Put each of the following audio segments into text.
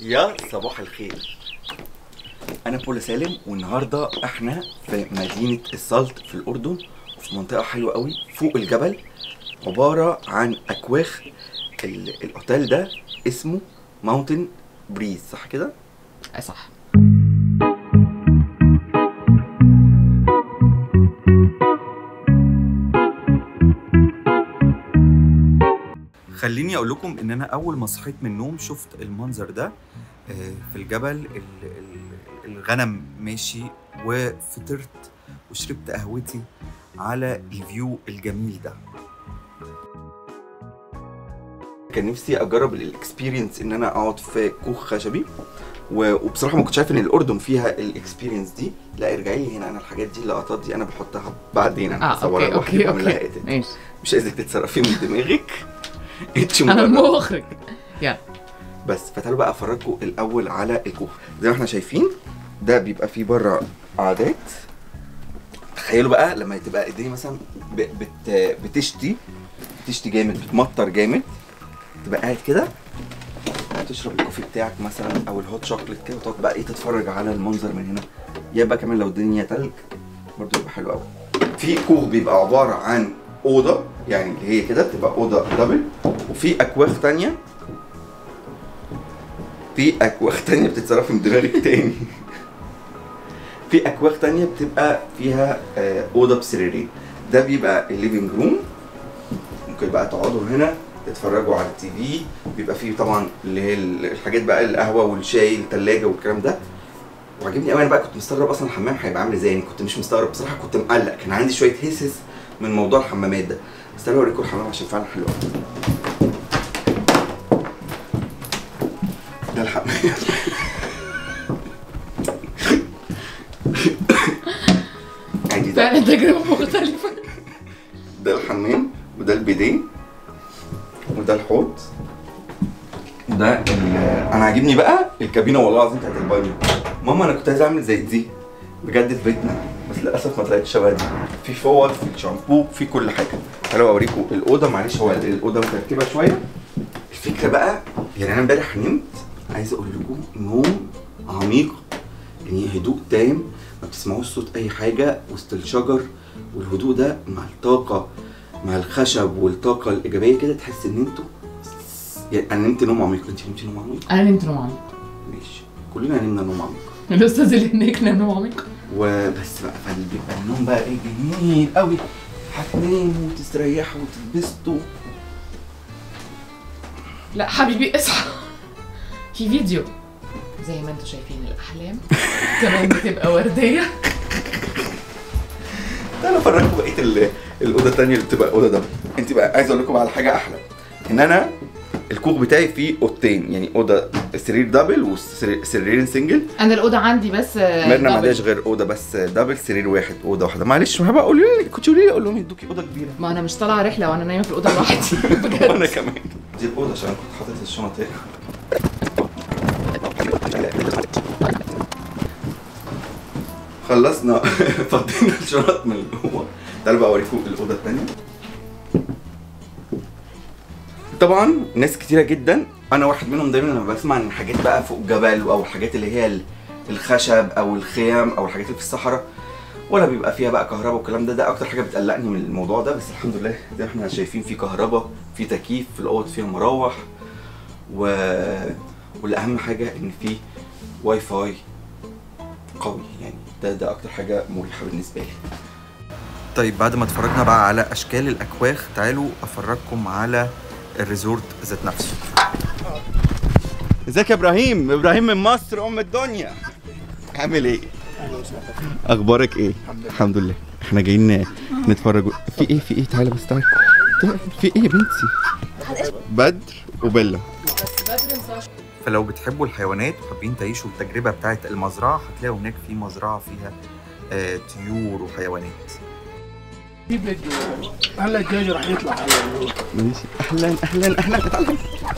يا صباح الخير انا بولا سالم والنهارده احنا في مدينه السلط في الاردن وفي منطقه حلوه قوي فوق الجبل عباره عن اكواخ ال- الاوتيل ده اسمه ماونتن بريز صح كده آه، صح خليني اقول لكم ان انا اول ما صحيت من النوم شفت المنظر ده آه، في الجبل ال- ال- الغنم ماشي وفطرت وشربت قهوتي على الفيو الجميل ده كان نفسي اجرب الاكسبيرينس ان انا اقعد في كوخ خشبي و- وبصراحه ما كنتش عارف ان الاردن فيها الاكسبيرينس دي لا ارجعي لي هنا انا الحاجات دي اللقطات دي انا بحطها بعدين انا اه هصورها اوكي لوحدي اوكي وأعمل لها اوكي edit. ماشي مش عايزك تتصرفي من دماغك انت انا مجرد مخرج يلا بس فتعالوا بقى افرجكم الاول على الكوخ زي ما احنا شايفين ده بيبقى فيه بره قعدات تخيلوا بقى لما تبقى الدنيا مثلا ب- بت بتشتي بتشتي جامد بتمطر جامد تبقى قاعد كده تشرب الكوفي بتاعك مثلا او الهوت شوكليت كده وتقعد بقى ايه تتفرج على المنظر من هنا يا بقى كمان لو الدنيا تلج برضه يبقى حلو قوي في كوخ بيبقى عباره عن اوضه يعني اللي هي كده بتبقى اوضه دبل وفي اكواخ تانية في اكواخ تانية بتتصرف من دماغك تاني في اكواخ تانية بتبقى فيها آه، اوضه بسريرين ده بيبقى الليفينج روم ممكن بقى تقعدوا هنا تتفرجوا على التي في بيبقى فيه طبعا اللي هي الحاجات بقى القهوه والشاي الثلاجه والكلام ده وعجبني قوي انا بقى كنت مستغرب اصلا الحمام هيبقى عامل ازاي يعني كنت مش مستغرب بصراحه كنت مقلق كان عندي شويه هسس من موضوع الحمامات ده بس تعالوا اوريكم الحمام عشان فعلا حلو قوي ده الحمام عادي ده فعلا تجربة مختلفة ده الحمام وده البيدين وده الحوض وده ال- انا عاجبني بقى الكابينه والله العظيم بتاعت البانيو ماما انا كنت عايز اعمل زي دي بجد في بيتنا بس للاسف ما طلعتش شبه دي في فوط في شامبو في كل حاجه تعالوا اوريكم الاوضه معلش هو الاوضه مترتبه شويه الفكره بقى يعني انا امبارح نمت عايز اقول لكم نوم عميق يعني هدوء تام ما بتسمعوش صوت اي حاجه وسط الشجر والهدوء ده مع الطاقه مع الخشب والطاقه الايجابيه كده تحس ان انتوا يعني انا نمت نوم عميق انت نمتي نوم عميق انا نمت نوم عميق ماشي كلنا نمنا نوم عميق الاستاذ اللي هناك نام نوم عميق وبس بقى فاللي بيبقى النوم بقى ايه جميل قوي هتناموا وتستريحوا وتتبسطوا لا حبيبي اصحى في فيديو زي ما انتم شايفين الاحلام كمان بتبقى ورديه تعالوا افرجكم بقيه ال- الاوضه الثانيه اللي بتبقى اوضه دبل انت بقى عايز اقول لكم على حاجه احلى ان انا الكوخ بتاعي فيه اوضتين يعني اوضه سرير دبل وسريرين سنجل انا الاوضه عندي بس آه، ميرنا ما دبل. عندهاش غير اوضه بس دبل سرير واحد اوضه واحده معلش ما بقى قولوا لي كنت قولي لي اقول لهم يدوكي اوضه كبيره ما انا مش طالعه رحله وانا نايمه في الاوضه لوحدي بجد وانا كمان دي الاوضه عشان كنت حاطط الشنط هنا خلصنا فضينا الشنط من جوه تعالوا بقى اوريكم الاوضه الثانيه طبعا ناس كتيره جدا انا واحد منهم دايما لما بسمع عن حاجات بقى فوق جبل او الحاجات اللي هي ال- الخشب او الخيام او الحاجات اللي في الصحراء ولا بيبقى فيها بقى كهرباء والكلام ده ده اكتر حاجه بتقلقني من الموضوع ده بس الحمد لله زي ما احنا شايفين في كهرباء في تكييف في الاوض فيها مراوح و والاهم حاجه ان في واي فاي قوي يعني ده ده اكتر حاجه مريحه بالنسبه لي طيب بعد ما اتفرجنا بقى على اشكال الاكواخ تعالوا افرجكم على الريزورت ذات نفسه ازيك يا ابراهيم ابراهيم من مصر ام الدنيا عامل ايه اخبارك ايه الحمد لله احنا جايين نتفرج في ايه في ايه تعالى بس تعالى في ايه يا بنتي بدر وبيلا فلو بتحبوا الحيوانات وحابين تعيشوا التجربه بتاعه المزرعه هتلاقوا هناك في مزرعه فيها آه طيور وحيوانات هلا الدجاج راح يطلع على النور. ماشي اهلا اهلا اهلا تعالى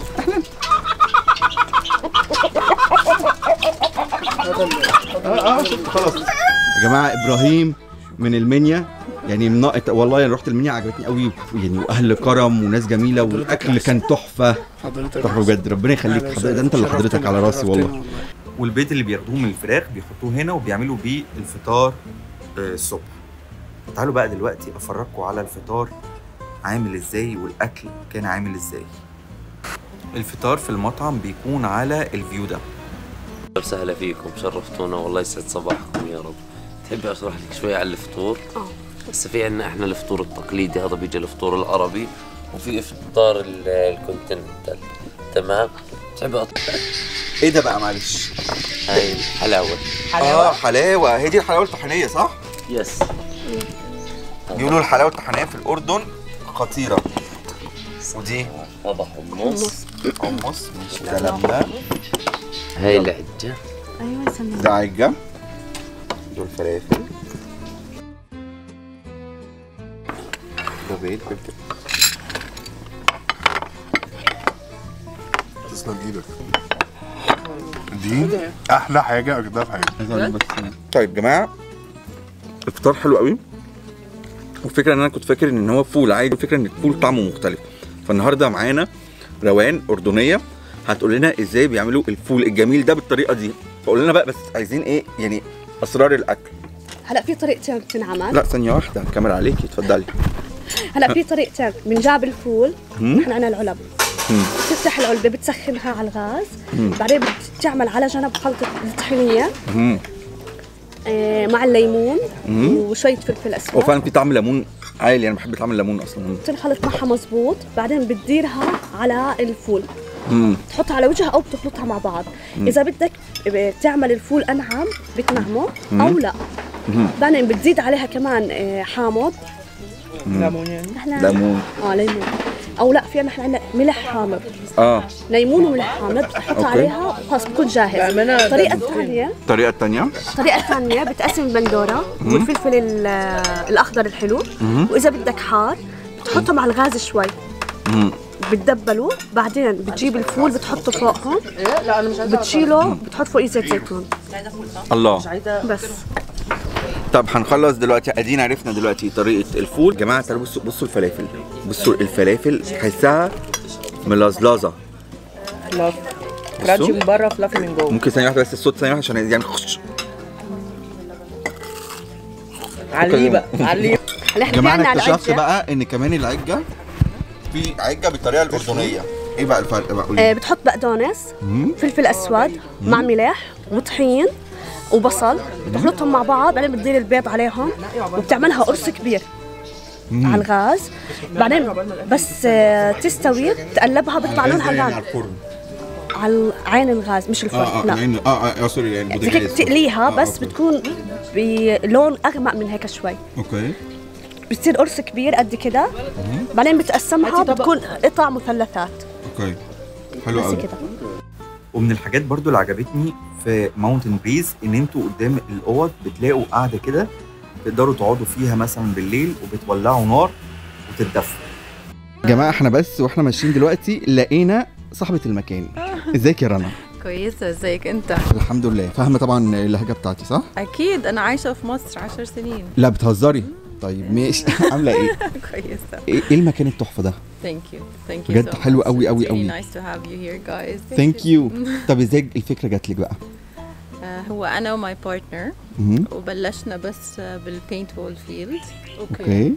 اه اه شفت خلاص يا جماعه ابراهيم من المنيا يعني منقط والله انا رحت المنيا عجبتني قوي يعني واهل كرم وناس جميله والاكل كان تحفه حضرتك طب بجد ربنا يخليك أهلا حضرتك ده انت اللي شرفتنا- حضرتك على راسي شرفتنا والله والبيض اللي بياخدوه من الفراخ بيحطوه هنا وبيعملوا بيه الفطار آه، الصبح تعالوا بقى دلوقتي افرجكم على الفطار عامل ازاي والاكل كان عامل ازاي الفطار في المطعم بيكون على الفيو ده وسهلا فيكم شرفتونا والله يسعد صباحكم يا رب تحبي اشرح لك شوي على الفطور؟ اه بس في عندنا احنا الفطور التقليدي هذا بيجي الفطور العربي وفي افطار ال- الكونتيننتال تمام؟ تحبي أط... ايه ده بقى معلش هاي الحلاوه اه حلاوه هي دي الحلاوه الطحينيه صح يس بيقولوا الحلاوه الطحينيه في الاردن خطيره ودي هذا حمص حمص ماشي ده لبنه هاي العجه ايوه سمي ده عجه دول فلافل ده بيض فلفل تسلم ايدك دي احلى حاجه اجدع في حياتي طيب يا جماعه الفطار حلو قوي والفكره ان انا كنت فاكر ان هو فول عادي الفكره ان الفول طعمه مختلف فالنهارده معانا روان اردنيه هتقول لنا ازاي بيعملوا الفول الجميل ده بالطريقه دي فقول لنا بقى بس عايزين ايه يعني اسرار الاكل هلا في طريقتين بتنعمل لا ثانيه واحده الكاميرا عليكي اتفضلي هلا في طريقتين بنجاب الفول مم. نحن عنا العلب مم. بتفتح العلبة بتسخنها على الغاز مم. بعدين بتعمل على جنب خلطة الطحينية مم. آه، مع الليمون مم. وشوية فلفل هو أسود فعلا في طعم ليمون عالي انا بحب طعم الليمون اصلا بتنخلط معها مزبوط بعدين بتديرها على الفول مم. تحطها على وجهها او بتخلطها مع بعض اذا بدك تعمل الفول انعم بتنعمه او لا مم. بعدين بتزيد عليها كمان آه، حامض ليمون يعني نحن ليمون اه ليمون او لا في نحن عندنا ملح حامض اه ليمون وملح حامض بتحط أوكي. عليها خلاص بكون جاهز الطريقه الثانيه الطريقه الثانيه الطريقه الثانيه بتقسم البندوره والفلفل ال- الاخضر الحلو واذا بدك حار بتحطهم على الغاز شوي بتدبلوا بعدين بتجيب الفول بتحطه فوقهم لا انا مش عايزه بتشيله بتحط فوقيه زيت زيتون الله بس طب هنخلص دلوقتي ادينا عرفنا دلوقتي طريقه الفول يا جماعه تعالوا بصوا بصوا الفلافل بصوا الفلافل تحسها ملزلزه فلاف كرانشي من بره فلافي من جوه ممكن ثانيه واحده بس الصوت ثانيه واحده عشان يعني خش عليه بقى عليه هلا احنا في عندنا العجة بقى ان كمان العجه في عجه بالطريقه الاردنيه ايه بقى الفرق بقى قولي آه، بتحط بقدونس فلفل اسود مع ملح وطحين وبصل بتخلطهم مع بعض بعدين بتدير البيض عليهم وبتعملها قرص كبير على الغاز بعدين بس آه، تستوي تقلبها بيطلع لونها غامق الفرن على عين الغاز مش الفرن لا يعني اه اه سوري يعني بدك تقليها بس بتكون بلون اغمق من هيك شوي اوكي بتصير قرص كبير قد كده بعدين بتقسمها بتكون قطع مثلثات اوكي حلو بس كده ومن الحاجات برضو اللي عجبتني في ماونتن بريز ان انتوا قدام الاوض بتلاقوا قاعده كده تقدروا تقعدوا فيها مثلا بالليل وبتولعوا نار وتتدفوا جماعه احنا بس واحنا ماشيين دلوقتي لقينا صاحبه المكان ازيك يا رنا كويسة ازيك انت؟ الحمد لله فاهمه طبعا اللهجه بتاعتي صح اكيد انا عايشة في مصر عشر سنين لا بتهزري طيب ماشي عامله ايه كويسة ايه إيه المكان التحفه ده thank you thank you بجد so حلو much. قوي قوي It's قوي. really nice to have you here guys ثانك يو طب ازاي الفكره جات لك بقى آه، هو انا وماي بارتنر مهم. وبلشنا بس آه، بالبينت بول فيلد اوكي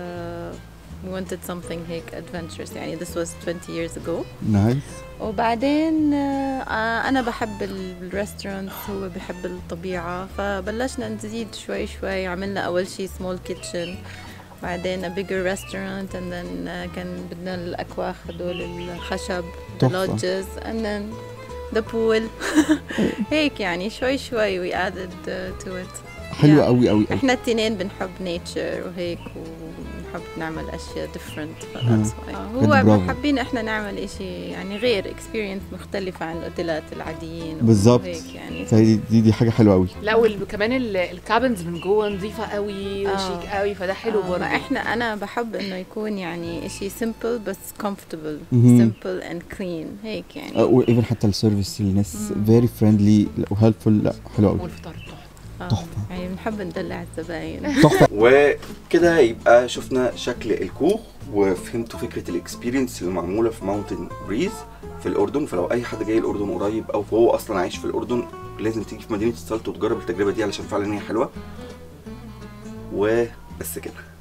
we wanted something هيك adventurous يعني this was 20 years ago نايس وبعدين آه، آه، انا بحب الريستورانت هو بحب الطبيعة فبلشنا نزيد شوي شوي عملنا اول شيء small kitchen بعدين a bigger restaurant and then آه، كان بدنا الاكواخ هدول الخشب the تحفة. lodges and then the pool هيك يعني شوي شوي we added uh, to it حلو Yeah. قوي قوي قوي احنا التنين بنحب نيتشر وهيك ونحب نعمل اشياء different that's why. هو برافو. حابين احنا نعمل اشي يعني غير experience مختلفة عن الاوتيلات العاديين بالظبط. وهيك يعني فدي دي, دي حاجه حلوه قوي لا وكمان الكابنز من جوه نظيفه قوي آه. وشيك قوي فده حلو آه، برضه ما احنا انا بحب انه يكون يعني اشي simple بس comfortable مهم. simple and clean هيك يعني وايفن حتى السيرفيس الناس فيري فريندلي وهيلفول لا حلو قوي والفطار تحفه آه، تحفة. يعني بنحب ندلع الزباين تحفه وكده يبقى شفنا شكل الكوخ وفهمتوا فكره الاكسبيرينس اللي معموله في ماونتن بريز في الاردن فلو اي حد جاي الاردن قريب او هو اصلا عايش في الاردن لازم تيجي في مدينه السلط وتجرب التجربه دي علشان فعلا هي حلوه وبس كده